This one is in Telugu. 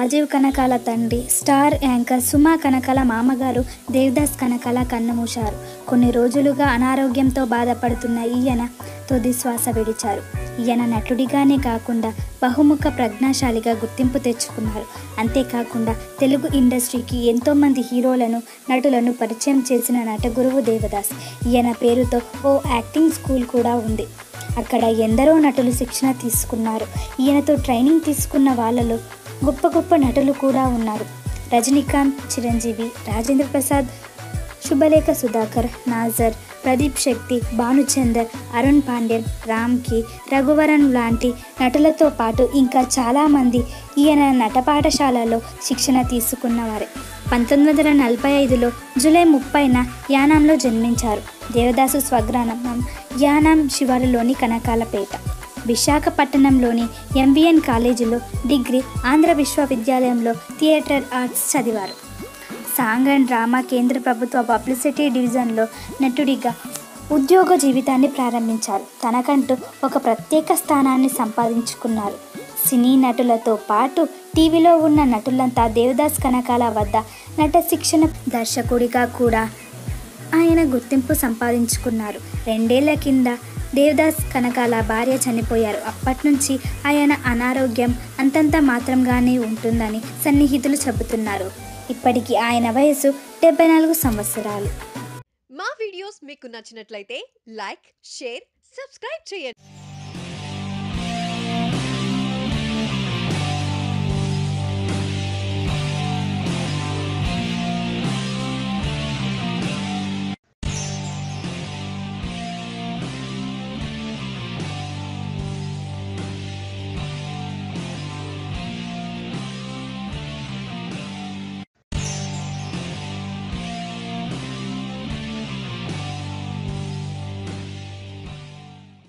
రాజీవ్ కనకాల తండ్రి స్టార్ యాంకర్ సుమా కనకాల మామగారు దేవదాస్ కనకాల కన్నుమూశారు కొన్ని రోజులుగా అనారోగ్యంతో బాధపడుతున్న ఈయన తుది శ్వాస విడిచారు ఈయన నటుడిగానే కాకుండా బహుముఖ ప్రజ్ఞాశాలిగా గుర్తింపు తెచ్చుకున్నారు అంతేకాకుండా తెలుగు ఇండస్ట్రీకి ఎంతోమంది హీరోలను నటులను పరిచయం చేసిన నటగురువు దేవదాస్ ఈయన పేరుతో ఓ యాక్టింగ్ స్కూల్ కూడా ఉంది అక్కడ ఎందరో నటులు శిక్షణ తీసుకున్నారు ఈయనతో ట్రైనింగ్ తీసుకున్న వాళ్ళలో గొప్ప గొప్ప నటులు కూడా ఉన్నారు రజనీకాంత్ చిరంజీవి రాజేంద్ర ప్రసాద్ శుభలేఖ సుధాకర్ నాజర్ ప్రదీప్ శక్తి భానుచందర్ అరుణ్ పాండ్యన్ రామ్కి రఘువరన్ లాంటి నటులతో పాటు ఇంకా చాలామంది ఈయన నట పాఠశాలలో శిక్షణ తీసుకున్నవారే పంతొమ్మిది వందల నలభై ఐదులో జూలై ముప్పైన యానాంలో జన్మించారు దేవదాసు స్వగ్రామం యానాం శివారులోని కనకాలపేట విశాఖపట్నంలోని ఎంవిఎన్ కాలేజీలో డిగ్రీ ఆంధ్ర విశ్వవిద్యాలయంలో థియేటర్ ఆర్ట్స్ చదివారు సాంగ్ అండ్ డ్రామా కేంద్ర ప్రభుత్వ పబ్లిసిటీ డివిజన్లో నటుడిగా ఉద్యోగ జీవితాన్ని ప్రారంభించారు తనకంటూ ఒక ప్రత్యేక స్థానాన్ని సంపాదించుకున్నారు సినీ నటులతో పాటు టీవీలో ఉన్న నటులంతా దేవదాస్ కనకాల వద్ద నట శిక్షణ దర్శకుడిగా కూడా ఆయన గుర్తింపు సంపాదించుకున్నారు రెండేళ్ల కింద దేవదాస్ కనకాల భార్య చనిపోయారు అప్పటి నుంచి ఆయన అనారోగ్యం అంతంత మాత్రంగానే ఉంటుందని సన్నిహితులు చెబుతున్నారు ఇప్పటికి ఆయన వయసు డెబ్బై నాలుగు సంవత్సరాలు మా వీడియోస్ మీకు నచ్చినట్లయితే లైక్ షేర్ సబ్స్క్రైబ్ చేయండి